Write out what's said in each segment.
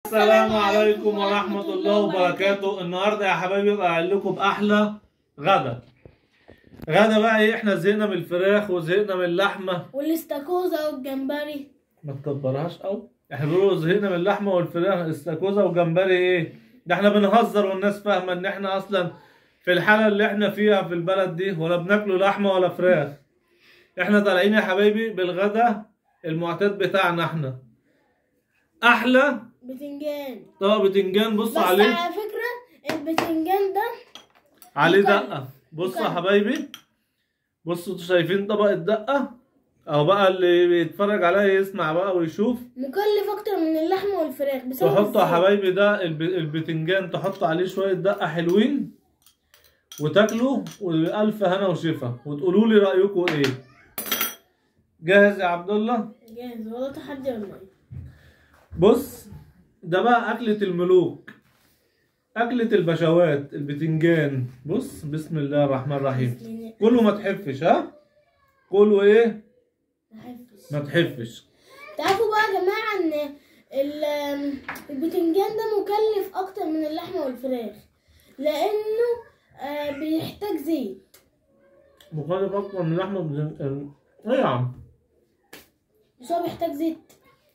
السلام عليكم ورحمة الله وبركاته النهاردة يا حبايبي بقى لكم بأحلى غدا غدا بقى ايه احنا زهقنا من الفراخ وزهقنا من اللحمة والاستاكوزا والجمبري ما تكبرهاش قوي احنا بنقول زهقنا من اللحمة والفراخ استاكوزا وجمبري ايه ده احنا بنهزر والناس فاهمة ان احنا اصلا في الحالة اللي احنا فيها في البلد دي ولا بناكلوا لحمة ولا فراخ احنا طالعين يا حبايبي بالغدا المعتاد بتاعنا احنا احلى بتنجان طبق بتنجان بص بس عليه على فكرة البتنجان ده عليه مكلف. دقة بص يا مكلف. حبايبي بصوا انتوا شايفين طبق الدقة او بقى اللي بيتفرج عليا يسمع بقى ويشوف مكلف اكتر من اللحمة والفراخ بسبب تحطوا يا الزيت. حبايبي ده الب- البتنجان تحطوا عليه شوية دقة حلوين وتاكلوا وألف هنا وشفا وتقولوا لي رأيكم ايه جاهز يا عبد الله جاهز ولا تحدي ولا ايه بص ده بقى أكلة الملوك أكلة البشوات البتنجان بص بسم الله الرحمن الرحيم يعني كله ما تحفش ها كله ايه بحبش. ما تحفش تعرفوا بقى يا جماعة ان ال- البتنجان ده مكلف اكتر من اللحمة والفراخ لانه آه، بيحتاج زيت مخالف اكتر من لحمه بزن... ايه يا عم بس هو بيحتاج زيت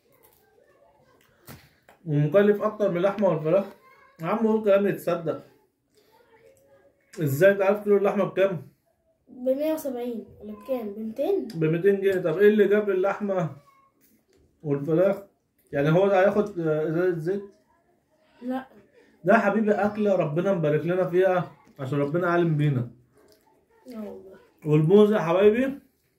ومكلف اكتر من اللحمه والفراخ يا عم قول كلام يتصدق ازاي تعرف كيلو اللحمه بكام ب 170 ولا بكام ب 200 ب 200 جنيه طب ايه اللي جاب اللحمه والفراخ يعني هو ده هياخد آه، ازازه زيت لا ده يا حبيبي اكله ربنا مبارك لنا فيها عشان ربنا عالم بينا لا والله والموز يا حبايبي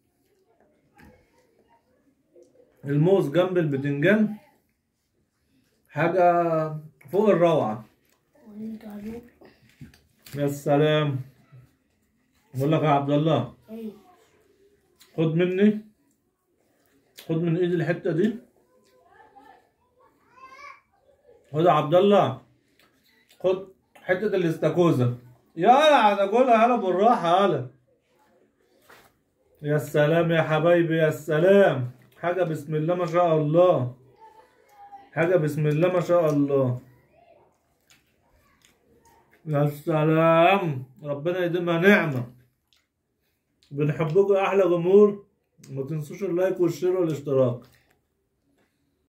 الموز جنب البتنجان حاجة فوق الروعة ونرجع له يا سلام بقول لك يا عبد الله ايوه خد مني خد من ايدي الحتة دي خد يا عبد الله خد حتة الاستاكوزا يلا هتاكلها يلا بالراحة يلا يا سلام يا حبايبي يا سلام حاجة بسم الله ما شاء الله حاجة بسم الله ما شاء الله يا سلام ربنا يديمها نعمة بنحبكم يا أحلى جمهور ما تنسوش اللايك والشير والاشتراك